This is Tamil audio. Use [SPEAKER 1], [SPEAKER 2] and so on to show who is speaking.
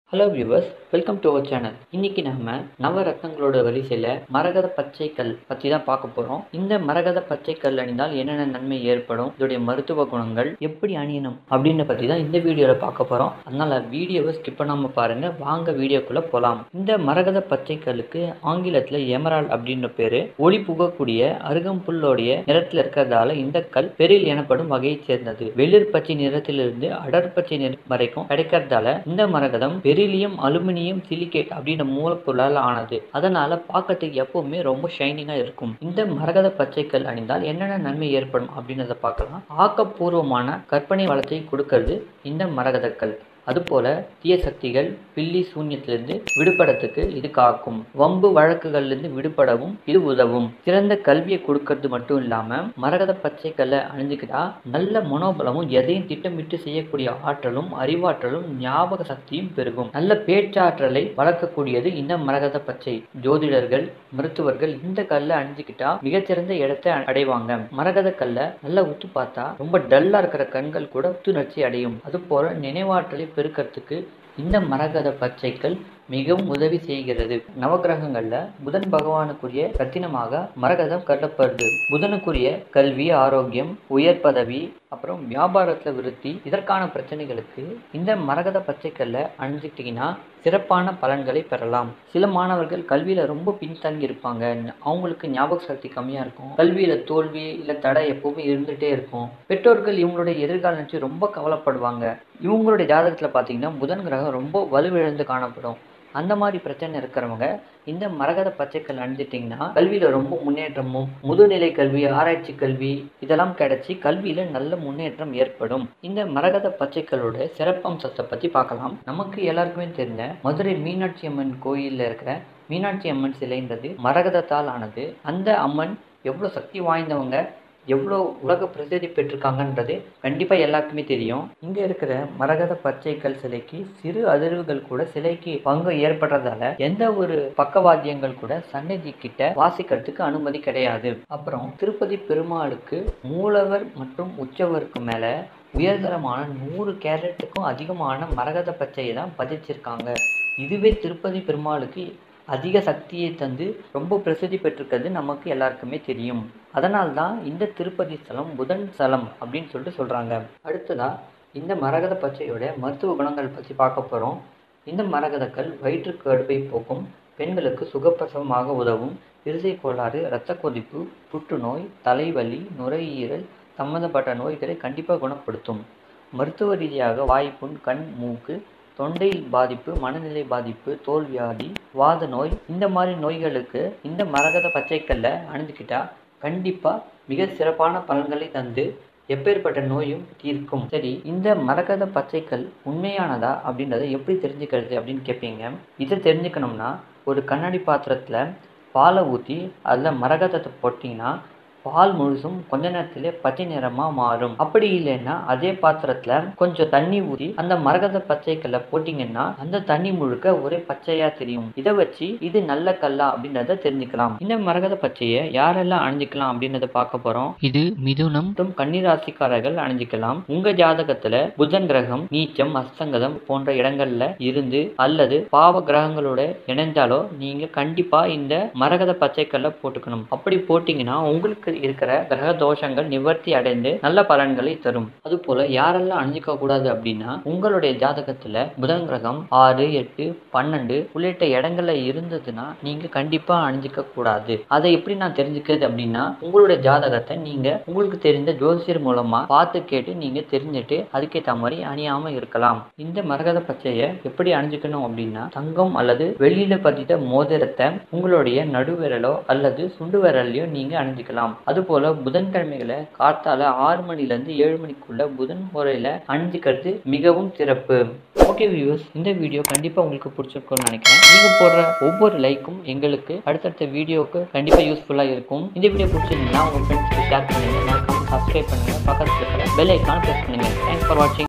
[SPEAKER 1] hello viewers welcome to our channel இன்னைக்கு நாம நவரத்னங்களோட வரிசையில் மரகத பச்சைக்கல் பற்றி தான் பார்க்க போகிறோம் இந்த மரகத பச்சைக்கல் அணிந்தால் என்னென்ன நன்மை ஏற்படும் இதோடைய மருத்துவ குணங்கள் எப்படி அணியணும் அப்படின்னு பற்றி தான் இந்த வீடியோவில் பார்க்க போகிறோம் அதனால் வீடியோவை ஸ்கிப் பண்ணாமல் பாருங்கள் வாங்க வீடியோக்குள்ளே போகலாம் இந்த மரகத பச்சைக்கல்லுக்கு ஆங்கிலத்தில் எமரால் அப்படின்ற பேர் ஒளி புகக்கூடிய அருகம்புல்லோடைய நிறத்தில் இருக்கிறதால இந்த கல் பெரில் எனப்படும் வகையைச் சேர்ந்தது வெளிர் பச்சை நிறத்திலிருந்து அடர் பச்சை நிறம் வரைக்கும் கிடைக்கிறதால இந்த மரகதம் பெரிலியம் அலுமினியம் சிலிகேட் அப்படின்ற மூலப்பொருளால் ஆனது அதனால பார்க்கறதுக்கு எப்பவுமே ரொம்ப ஷைனிங்கா இருக்கும் இந்த மரகத பச்சைக்கல் அணிந்தால் என்னென்ன நன்மை ஏற்படும் அப்படின்றத பார்க்கலாம் ஆக்கப்பூர்வமான கற்பனை வளத்தை கொடுக்கறது இந்த மரகதக்கல் அதுபோல தீய சக்திகள் பில்லி சூன்யத்திலிருந்து விடுபடத்துக்கு இது காக்கும் வம்பு வழக்குகள்லேருந்து விடுபடவும் இது உதவும் சிறந்த கல்வியை கொடுக்கறது மட்டும் இல்லாம மரகத பச்சை கல்லை அணிஞ்சுக்கிட்டா நல்ல மனோபலமும் எதையும் திட்டமிட்டு செய்யக்கூடிய ஆற்றலும் அறிவாற்றலும் ஞாபக சக்தியும் பெருகும் நல்ல பேச்சாற்றலை வளர்க்கக்கூடியது இந்த மரகத பச்சை ஜோதிடர்கள் மருத்துவர்கள் இந்த கல்லை அணிஞ்சுக்கிட்டா மிகச்சிறந்த இடத்தை அடைவாங்க மரகத கல்லை நல்லா உத்து பார்த்தா ரொம்ப டல்லா இருக்கிற கண்கள் கூட புத்துணர்ச்சி அடையும் அது போல நினைவாற்றலை பெருக்கிறதுக்கு இந்த மரகத பச்சைக்கல் மிகவும் உதவி செய்கிறது நவகிரகங்கள்ல புதன் பகவானுக்குரிய ரத்தினமாக மரகதம் கருதப்படுது புதனுக்குரிய கல்வி ஆரோக்கியம் உயர் பதவி அப்புறம் வியாபாரத்துல விருத்தி இதற்கான பிரச்சனைகளுக்கு இந்த மரகத பச்சைக்கல்ல அணிஞ்சுக்கிட்டீங்கன்னா சிறப்பான பலன்களை பெறலாம் சில மாணவர்கள் கல்வியில ரொம்ப பின்தங்கி இருப்பாங்க அவங்களுக்கு ஞாபக சக்தி கம்மியா இருக்கும் கல்வியில தோல்வி இல்ல தடை எப்பவுமே இருந்துட்டே இருக்கும் பெற்றோர்கள் இவங்களுடைய எதிர்காலம் நினைச்சு ரொம்ப கவலைப்படுவாங்க இவங்களுடைய ஜாதகத்துல பாத்தீங்கன்னா புதன் கிரகம் ரொம்ப வலுவிழந்து காணப்படும் அந்த மாதிரி பிரச்சனை இருக்கிறவங்க இந்த மரகத பச்சைக்கல் அணிஞ்சிட்டிங்கன்னா கல்வியில் ரொம்ப முன்னேற்றமும் முதுநிலை கல்வி ஆராய்ச்சி கல்வி இதெல்லாம் கிடைச்சி கல்வியில் நல்ல முன்னேற்றம் ஏற்படும் இந்த மரகத பச்சைக்கல்லோட சிறப்பம்சத்தை பற்றி பார்க்கலாம் நமக்கு எல்லாருக்குமே தெரிஞ்ச மதுரை மீனாட்சி அம்மன் கோயிலில் இருக்கிற மீனாட்சி அம்மன் சிலைன்றது மரகதத்தால் ஆனது அந்த அம்மன் எவ்வளோ சக்தி வாய்ந்தவங்க எவ்வளோ உலக பிரசித்தி பெற்றிருக்காங்கன்றது கண்டிப்பாக எல்லாருக்குமே தெரியும் இங்கே இருக்கிற மரகத பச்சைக்கல் சிலைக்கு சிறு அதிர்வுகள் கூட சிலைக்கு பங்கு ஏற்படுறதால எந்த ஒரு பக்கவாத்தியங்கள் கூட சன்னதி கிட்ட வாசிக்கிறதுக்கு அனுமதி கிடையாது அப்புறம் திருப்பதி பெருமாளுக்கு மூலவர் மற்றும் உற்சவருக்கு மேல உயர்தரமான நூறு கேரட்டுக்கும் அதிகமான மரகத பச்சையை தான் பதிச்சிருக்காங்க இதுவே திருப்பதி பெருமாளுக்கு அதிக சக்தியை தந்து ரொம்ப பிரசித்தி பெற்றிருக்கிறது நமக்கு எல்லாருக்குமே தெரியும் அதனால் தான் இந்த திருப்பதி ஸ்தலம் புதன் ஸ்தலம் அப்படின்னு சொல்லிட்டு சொல்கிறாங்க அடுத்ததாக இந்த மரகத பச்சையோட மருத்துவ குணங்கள் பற்றி பார்க்க போகிறோம் இந்த மரகதக்கல் வயிற்றுக்கு அடுப்பை போக்கும் பெண்களுக்கு சுகப்பிரசவமாக உதவும் இருசை கோளாறு இரத்த கொதிப்பு புற்றுநோய் தலைவலி நுரையீரல் சம்மந்தப்பட்ட நோய்களை கண்டிப்பாக குணப்படுத்தும் மருத்துவ ரீதியாக வாய்ப்புண் கண் மூக்கு தொண்டை பாதிப்பு மனநிலை பாதிப்பு தோல் வியாதி வாத நோய் இந்த மாதிரி நோய்களுக்கு இந்த மரகத பச்சைக்கல்ல அணிந்துக்கிட்டா கண்டிப்பா மிக சிறப்பான பலன்களை தந்து எப்பேற்பட்ட நோயும் தீர்க்கும் சரி இந்த மரகத பச்சைக்கல் உண்மையானதா அப்படின்றத எப்படி தெரிஞ்சுக்கிறது அப்படின்னு கேட்பீங்க இதை தெரிஞ்சுக்கணும்னா ஒரு கண்ணாடி பாத்திரத்தில் பாலை ஊற்றி அதில் மரகதத்தை போட்டிங்கன்னா பால் முழுசும் கொஞ்ச நேரத்திலே பச்சை நிறமா மாறும் அப்படி இல்லைன்னா அதே பாத்திரத்துல கொஞ்சம் தண்ணி ஊற்றி அந்த மரகத பச்சைக்கல்ல போட்டீங்கன்னா அந்த தண்ணி முழுக்க ஒரே பச்சையா தெரியும் இதை வச்சு இது நல்ல கல்லா அப்படின்றத தெரிஞ்சுக்கலாம் இந்த மரகத பச்சையை யாரெல்லாம் அணிஞ்சிக்கலாம் அப்படின்றத பார்க்க போறோம் இது மிதுனம் மற்றும் கன்னிராசிக்காரர்கள் அணிஞ்சிக்கலாம் உங்க ஜாதகத்துல புதன் கிரகம் நீச்சம் அஸ்தங்கதம் போன்ற இடங்கள்ல இருந்து அல்லது பாவ கிரகங்களோட இணைஞ்சாலோ நீங்க கண்டிப்பா இந்த மரகத பச்சைக்கல்ல போட்டுக்கணும் அப்படி போட்டீங்கன்னா உங்களுக்கு இருக்கிற கிரக தோஷங்கள் நிவர்த்தி அடைந்து நல்ல பலன்களை தரும் அது போல யாரெல்லாம் அணிஞ்சிக்க கூடாது அப்படின்னா உங்களுடைய ஜாதகத்துல புதன் கிரகம் ஆறு எட்டு பன்னெண்டு உள்ளிட்ட இடங்கள்ல இருந்ததுன்னா நீங்க கண்டிப்பா அணிஞ்சிக்க கூடாது அதை எப்படி நான் தெரிஞ்சுக்கிறது அப்படின்னா உங்களுடைய ஜாதகத்தை நீங்க உங்களுக்கு தெரிந்த ஜோசியர் மூலமா பார்த்து கேட்டு நீங்க தெரிஞ்சுட்டு அதுக்கேற்ற மாதிரி அணியாம இருக்கலாம் இந்த மரகத பச்சையை எப்படி அணிஞ்சுக்கணும் அப்படின்னா தங்கம் அல்லது வெளியில பதித்த மோதிரத்தை உங்களுடைய நடுவிரலோ அல்லது சுண்டு விரலையோ நீங்க அணிஞ்சுக்கலாம் அதுபோல புதன்கிழமைகளை காத்தால ஆறு மணிலேருந்து ஏழு மணிக்குள்ள புதன் முறையில் அணிஞ்சிக்கிறது மிகவும் சிறப்பு ஓகே வியூவர்ஸ் இந்த வீடியோ கண்டிப்பாக உங்களுக்கு பிடிச்சிருக்கும்னு நினைக்கிறேன் நீங்கள் போடுற ஒவ்வொரு லைக்கும் எங்களுக்கு அடுத்தடுத்த வீடியோவுக்கு கண்டிப்பாக யூஸ்ஃபுல்லாக இருக்கும் இந்த வீடியோ பிடிச்சிருந்தீங்கன்னா உங்கள் ஃப்ரெண்ட்ஸ்க்கு ஷேர் பண்ணுங்கள் மறக்காம சப்ஸ்கிரைப் பண்ணுங்கள் பக்கத்தில் இருக்கிற பெல் ஐக்கான ப்ரெஸ் பண்ணுங்கள் தேங்க்ஸ் ஃபார் வாட்சிங்